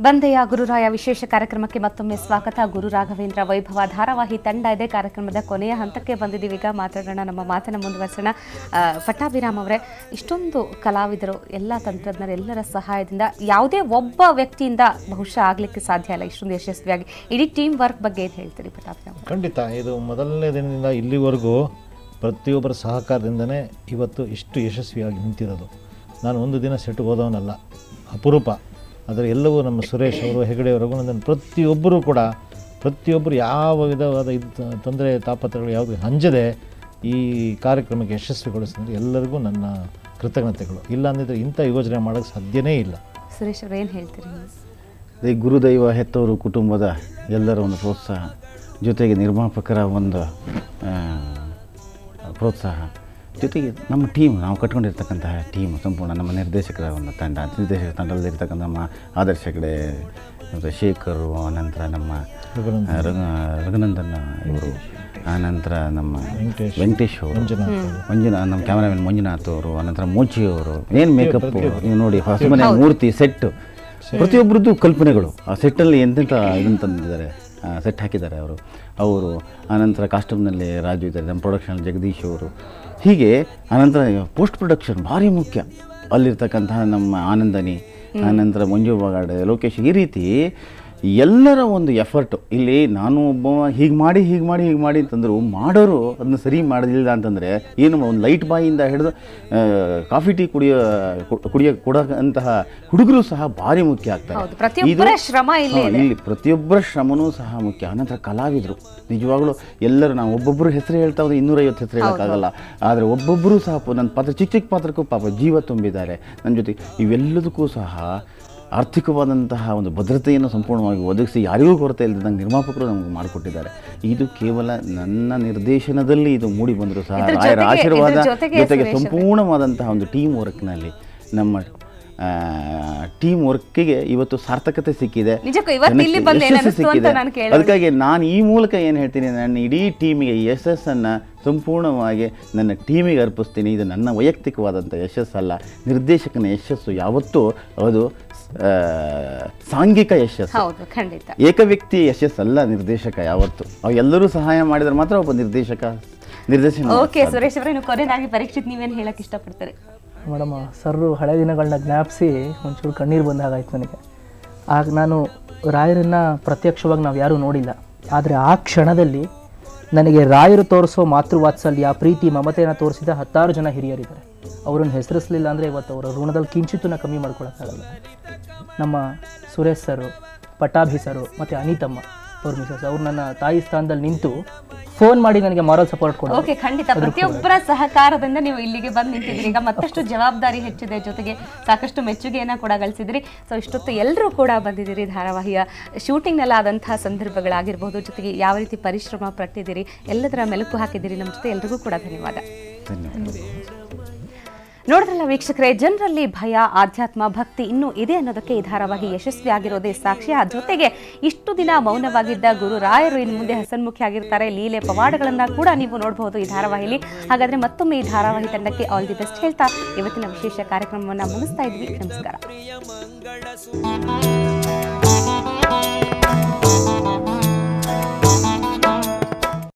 ಬಂದೆಯ ಗುರುರಾಯ ವಿಶೇಷ ಕಾರ್ಯಕ್ರಮಕ್ಕೆ ಮತ್ತೊಮ್ಮೆ ಸ್ವಾಗತ ಗುರು ರಾಘವೇಂದ್ರ ವೈಭವ ಧಾರಾವಾಹಿ ತಂಡ ಇದೆ ಕಾರ್ಯಕ್ರಮದ ಕೊನೆಯ ಹಂತಕ್ಕೆ ಬಂದಿದ್ದೀವಿ ಈಗ ಮಾತಾಡೋಣ ನಮ್ಮ ಮಾತನ್ನ ಮುಂದುವರಿಸೋಣ ಆ, ಪಟ್ಟಾಭಿರಾಮ್ ಅವರೇ ಇಷ್ಟೊಂದು ಕಲಾವಿದರು ಎಲ್ಲ ತಂತ್ರಜ್ಞರು ಎಲ್ಲರ ಸಹಾಯದಿಂದ ಯಾವುದೇ ಒಬ್ಬ ವ್ಯಕ್ತಿಯಿಂದ ಬಹುಶಃ ಆಗಲಿಕ್ಕೆ ಸಾಧ್ಯ ಇಲ್ಲ ಇಷ್ಟೊಂದು ಯಶಸ್ವಿಯಾಗಿ ಇಡೀ ಟೀಮ್ ವರ್ಕ್ ಬಗ್ಗೆ ಏನು ಹೇಳ್ತೀರಿ ಪಟ್ಟಾಭಿರಾಮ್ ಖಂಡಿತ ಇದು ಮೊದಲನೇ ದಿನದಿಂದ ಇಲ್ಲಿವರೆಗೂ ಪ್ರತಿಯೊಬ್ಬರ ಸಹಕಾರದಿಂದನೇ ಇವತ್ತು ಇಷ್ಟು ಯಶಸ್ವಿಯಾಗಿ ನಿಂತಿರೋದು ನಾನು ಒಂದು ದಿನ ಸೆಟ್ ಹೋದವನಲ್ಲ ಅಪರೂಪ ಆದರೆ ಎಲ್ಲವೂ ನಮ್ಮ ಸುರೇಶ್ ಅವರು ಹೆಗಡೆ ರಘುನಂದನ್ ಪ್ರತಿಯೊಬ್ಬರೂ ಕೂಡ ಪ್ರತಿಯೊಬ್ಬರು ಯಾವ ವಿಧವಾದ ಇದು ತೊಂದರೆ ತಾಪತ್ರಗಳು ಯಾವುದು ಹಂಜದೆ ಈ ಕಾರ್ಯಕ್ರಮಕ್ಕೆ ಯಶಸ್ವಿಗೊಳಿಸಿದ್ರೆ ಎಲ್ಲರಿಗೂ ನನ್ನ ಕೃತಜ್ಞತೆಗಳು ಇಲ್ಲ ಅಂದಿದ್ರೆ ಇಂಥ ಯೋಜನೆ ಮಾಡೋಕ್ಕೆ ಸಾಧ್ಯನೇ ಇಲ್ಲ ಸುರೇಶ್ ಅವ್ರು ಏನು ಹೇಳ್ತೀರಿ ಅದೇ ಗುರುದೈವ ಹೆತ್ತವರು ಕುಟುಂಬದ ಎಲ್ಲರ ಒಂದು ಪ್ರೋತ್ಸಾಹ ಜೊತೆಗೆ ನಿರ್ಮಾಪಕರ ಒಂದು ಆ, ಪ್ರೋತ್ಸಾಹ ಜೊತೆಗೆ ನಮ್ಮ ಟೀಮ್ ನಾವು ಕಟ್ಕೊಂಡಿರ್ತಕ್ಕಂತಹ ಟೀಮ್ ಸಂಪೂರ್ಣ ನಮ್ಮ ನಿರ್ದೇಶಕರ ಒಂದು ತಂಡ ನಿರ್ದೇಶಕರ ತಂಡದಲ್ಲಿರ್ತಕ್ಕಂಥ ನಮ್ಮ ಆದರ್ಶ ಕಡೆ ಮತ್ತು ಶೇಖರು ಆನಂತರ ನಮ್ಮ ರಘುನಂದನ್. ಆ, ರಘು ರಘುನಂದನ್ ಇವರು ಆನಂತರ ನಮ್ಮ ವೆಂಕಟೇಶ್. ವೆಂಕಟೇಶ್ ಅವರು ಮಂಜುನಾಥ್ ಅವರು. ಮಂಜುನಾಥ್ ನಮ್ಮ ಕ್ಯಾಮರಾಮನ್ ಮಂಜುನಾಥ್ ಅವರು ಆನಂತರ ಮೋಚಿ ಅವರು ಏನು ಮೇಕಪ್ ನೀವು ನೋಡಿ ಹೊಸಮನೆ ಮೂರ್ತಿ ಸೆಟ್ ಪ್ರತಿಯೊಬ್ಬರದ್ದು ಕಲ್ಪನೆಗಳು ಆ ಸೆಟ್ಟಲ್ಲಿ ಎಂತೆಂಥ ಇದನ್ನು ತಂದಿದ್ದಾರೆ ಸೆಟ್ ಹಾಕಿದ್ದಾರೆ ಅವರು ಅವರು ಆನಂತರ ಕಾಸ್ಟ್ಯೂಮ್ನಲ್ಲಿ ರಾಜು ಇದ್ದಾರೆ ನಮ್ಮ ಪ್ರೊಡಕ್ಷನ್ ಜಗದೀಶ್ ಅವರು ಹೀಗೆ ಆನಂತರ ಪೋಸ್ಟ್ ಪ್ರೊಡಕ್ಷನ್ ಭಾರಿ ಮುಖ್ಯ ಅಲ್ಲಿರ್ತಕ್ಕಂತಹ ನಮ್ಮ ಆನಂದನಿ ಆನಂತರ ಮಂಜು ಬಗಾಡೆ ಲೋಕೇಶ್ ಈ ರೀತಿ ಎಲ್ಲರ ಒಂದು ಎಫರ್ಟು ಇಲ್ಲಿ ನಾನು ಒಬ್ಬ ಹೀಗೆ ಮಾಡಿ ಹೀಗೆ ಮಾಡಿ ಹೀಗೆ ಮಾಡಿ ಅಂತಂದ್ರು ಮಾಡೋರು ಅದನ್ನ ಸರಿ ಮಾಡೋದಿಲ್ಲ ಅಂತಂದರೆ ಏನು ಒಂದು ಲೈಟ್ ಬಾಯಿಂದ ಹಿಡಿದು ಆ, ಕಾಫಿ ಟೀ ಕುಡಿಯೋ ಕು- ಕುಡಿಯೋ ಕೊಡೋಂತಹ ಹುಡುಗರು ಸಹ ಭಾರಿ ಮುಖ್ಯ ಆಗ್ತಾರೆ ಹೌದು, ಪ್ರತಿಯೊಬ್ಬರ ಶ್ರಮ ಇಲ್ಲಿ ಹಾ, ಇಲ್ಲಿ ಪ್ರತಿಯೊಬ್ಬರ ಶ್ರಮನೂ ಸಹ ಮುಖ್ಯ ಅನಂತರ ಕಲಾವಿದರು ನಿಜವಾಗ್ಲೂ ಎಲ್ಲರೂ ನಾವು ಒಬ್ಬೊಬ್ಬರು ಹೆಸರು ಹೇಳ್ತಾ ಹೋದ್ರೆ ಇನ್ನೂರೈವತ್ತು ಹೆಸರು ಹೇಳೋಕ್ಕಾಗಲ್ಲ ಆದರೆ ಒಬ್ಬೊಬ್ಬರು ಸಹ ಪ- ನನ್ನ ಪಾತ್ರ ಚಿಕ್ಕ ಚಿಕ್ಕ ಪಾತ್ರಕ್ಕೂ ಪಾಪ ಜೀವ ತುಂಬಿದ್ದಾರೆ ನನ್ನ ಜೊತೆ ಇವೆಲ್ಲದಕ್ಕೂ ಸಹ ಆರ್ಥಿಕವಾದಂತಹ ಒಂದು ಭದ್ರತೆಯನ್ನು ಸಂಪೂರ್ಣವಾಗಿ ಒದಗಿಸಿ ಯಾರಿಗೂ ಕೊರತೆ ಇಲ್ಲದಂಗೆ ನಿರ್ಮಾಪಕರು ನಮಗೆ ಮಾಡಿಕೊಟ್ಟಿದ್ದಾರೆ ಇದು ಕೇವಲ ನನ್ನ ನಿರ್ದೇಶನದಲ್ಲಿ ಇದು ಮೂಡಿ ಬಂದರೂ ಸಹ ಇದ್ರ ರಾಯರ ಜೊತೆಗೆ- ಆಶೀರ್ವಾದ ಇದ್ರ ಜೊತೆಗೆ ಜೊತೆಗೆ ಸುರೇಶ್ ಅವರೇ. ಸಂಪೂರ್ಣವಾದಂತಹ ಒಂದು ಟೀಮ್ ವರ್ಕ್ನಲ್ಲಿ ನಮ್ಮ ಟೀಮ್ ವರ್ಕಿಗೆ ಇವತ್ತು ಸಾರ್ಥಕತೆ ಸಿಕ್ಕಿದೆ ನಿಜಕ್ಕೂ ಇವತ್ತು ಇಲ್ಲಿ ಜನಕ್ಕೆ ಬಂದು ಏನ್ ಯಶಸ್ಸು ಅನಿಸ್ತು ಅಂತ ಸಿಕ್ಕಿದೆ. ನಾನು ಕೇಳೋಣ. ಅದಕ್ಕಾಗಿ ನಾನು ಈ ಮೂಲಕ ಏನು ಹೇಳ್ತೀನಿ ನನ್ನ ಇಡೀ ಟೀಮಿಗೆ ಯಶಸ್ಸನ್ನು ಸಂಪೂರ್ಣವಾಗಿ ನನ್ನ ಟೀಮಿಗೆ ಅರ್ಪಿಸ್ತೀನಿ ಇದು ನನ್ನ ವೈಯಕ್ತಿಕವಾದಂಥ ಯಶಸ್ಸಲ್ಲ ನಿರ್ದೇಶಕನ ಯಶಸ್ಸು ಯಾವತ್ತೂ ಅದು ಆ, ಸಾಂಘಿಕ ಯಶಸ್ಸು ಹೌದು ಖಂಡಿತ ಏಕ ವ್ಯಕ್ತಿ ಯಶಸ್ಸಲ್ಲ ನಿರ್ದೇಶಕ ಯಾವತ್ತು ಅವು ಎಲ್ಲರೂ ಸಹಾಯ ಮಾಡಿದ್ರೆ ಮಾತ್ರ ಒಬ್ಬ ನಿರ್ದೇಶಕ ನಿರ್ದೇಶನ ಓಕೆ ಸುರೇಶ್ ಅವರೇ ನೀವು ಕೊನೆಯದಾಗಿ ಪರೀಕ್ಷಿತ್ ನೀವೇನು ಹೇಳಕ್ ಇಷ್ಟಪಡ್ತಾರೆ ಮೇಡಮ್ ಸರ್ರು ಹಳೆ ದಿನಗಳನ್ನ ಜ್ಞಾಪಿಸಿ ಒಂಚೂರು ಕಣ್ಣೀರು ಬಂದಾಗಾಯ್ತು ನನಗೆ ಆಗ ನಾನು ರಾಯರನ್ನು ಪ್ರತ್ಯಕ್ಷವಾಗಿ ನಾವು ಯಾರೂ ನೋಡಿಲ್ಲ ಆದರೆ ಆ ಕ್ಷಣದಲ್ಲಿ ನನಗೆ ರಾಯರು ತೋರಿಸೋ ಮಾತೃವಾತ್ಸಲ್ಯ ಪ್ರೀತಿ ಮಮತೆಯನ್ನು ತೋರಿಸಿದ ಹತ್ತಾರು ಜನ ಹಿರಿಯರಿದ್ದಾರೆ ಅವರನ್ನು ಹೆಸರಿಸಲಿಲ್ಲ ಅಂದರೆ ಇವತ್ತು ಅವರ ಋಣದಲ್ಲಿ ಕಿಂಚಿತ್ತೂ ಕಮ್ಮಿ ಮಾಡ್ಕೊಳಕ್ಕಾಗಲ್ಲ ನಮ್ಮ ಸುರೇಶ್ ಸರು ಪಟಾಭಿ ಸರು ಮತ್ತು ಅನಿತಮ್ಮ ಅವ್ರ ಮಿಸಸ್ ಅವ್ರು ನನ್ನ ತಾಯಿ ಸ್ಥಾನದಲ್ಲಿ ನಿಂತು ಫೋನ್ ಮಾಡಿ ನನಗೆ ಮಾರಲ್ ಸಪೋರ್ಟ್ ಕೊಡೋದು ಓಕೆ ಖಂಡಿತ ಪ್ರತಿಯೊಬ್ಬರ ಸಹಕಾರದಿಂದ ನೀವು ಇಲ್ಲಿಗೆ ಬಂದು ನಿಂತಿದ್ದೀರಿ ಈಗ ಮತ್ತಷ್ಟು ಜವಾಬ್ದಾರಿ ಹೆಚ್ಚಿದೆ ಜೊತೆಗೆ ಸಾಕಷ್ಟು ಮೆಚ್ಚುಗೆಯನ್ನ ಕೂಡ ಗಳಿಸಿದ್ರಿ ಸೊ ಇಷ್ಟೊತ್ತು ಎಲ್ಲರೂ ಕೂಡ ಬಂದಿದ್ದೀರಿ ಧಾರಾವಾಹಿಯ ಶೂಟಿಂಗ್ನಲ್ಲಾದಂತಹ ಸಂದರ್ಭಗಳಾಗಿರ್ಬೋದು ಜೊತೆಗೆ ಯಾವ ರೀತಿ ಪರಿಶ್ರಮ ಪಟ್ಟಿದ್ದೀರಿ ಎಲ್ಲದರ ಮೆಲುಕು ಹಾಕಿದ್ದೀರಿ ನಮ್ಮ ಜೊತೆ ಎಲ್ರಿಗೂ ಕೂಡ ಧನ್ಯವಾದ ಧನ್ಯವಾದ ನೋಡಿದ್ರಲ್ಲ ವೀಕ್ಷಕರೇ ಜನರಲ್ಲಿ ಭಯ ಆಧ್ಯಾತ್ಮ ಭಕ್ತಿ ಇನ್ನೂ ಇದೆ ಅನ್ನೋದಕ್ಕೆ ಈ ಧಾರಾವಾಹಿ ಯಶಸ್ವಿ ಆಗಿರೋದೇ ಸಾಕ್ಷಿ ಆ ಜೊತೆಗೆ ಇಷ್ಟು ದಿನ ಮೌನವಾಗಿದ್ದ ಗುರು ರಾಯರು ಇನ್ನು ಮುಂದೆ ಹಸನ್ಮುಖಿ ಆಗಿರ್ತಾರೆ ಲೀಲೆ ಪವಾಡಗಳನ್ನ ಕೂಡ ನೀವು ನೋಡಬಹುದು ಈ ಧಾರಾವಾಹಿಲಿ ಹಾಗಾದ್ರೆ ಮತ್ತೊಮ್ಮೆ ಈ ಧಾರಾವಾಹಿ ತಂಡಕ್ಕೆ ಆಲ್ ದಿ ಬೆಸ್ಟ್ ಹೇಳ್ತಾ ಇವತ್ತಿನ ವಿಶೇಷ ಕಾರ್ಯಕ್ರಮವನ್ನು ಮುಗಿಸ್ತಾ ಇದ್ವಿ ನಮಸ್ಕಾರ